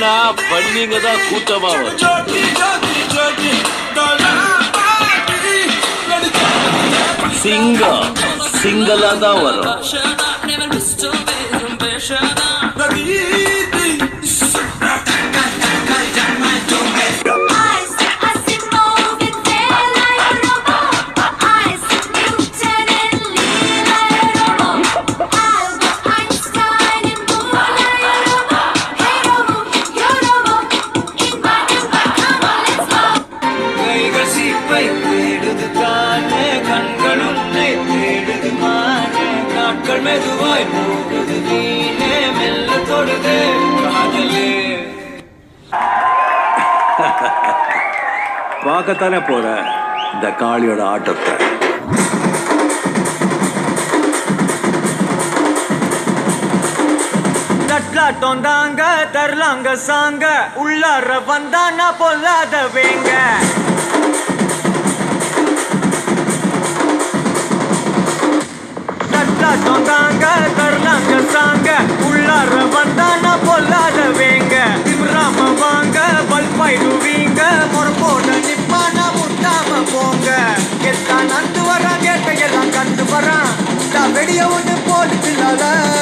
ஏன்னா பண்ணிங்க தான் கூட்டமா வரும் சிங்கம் சிங்கலா தான் வரும் கைகள் சீப்பை தேடுது தானே கண்கள் உன்னை தேடுது மானே நாட்கள் மெதுவாய் போகுது வீணே மெல்ல தொடுது காதலே பார்க்கத்தானே போற இந்த காளியோட ஆட்டத்தை தட்லாட்டம் தாங்க தரலாங்க சாங்க உள்ளார வந்தானா பொல்லாத வேங்க தட்லாட்டம் தாங்க தரலாங்க சாங்க உள்ளார வந்தானா பொல்லாத வேங்க திமிராம வாங்க பல்பாயிடுவீங்க முறப்போட நிப்பானா முட்டாம போங்க எத்தான் நந்து வரான் கேட்ட எல்லாம் கண்டு வரான் வெடிய ஒண்ணு போட்டு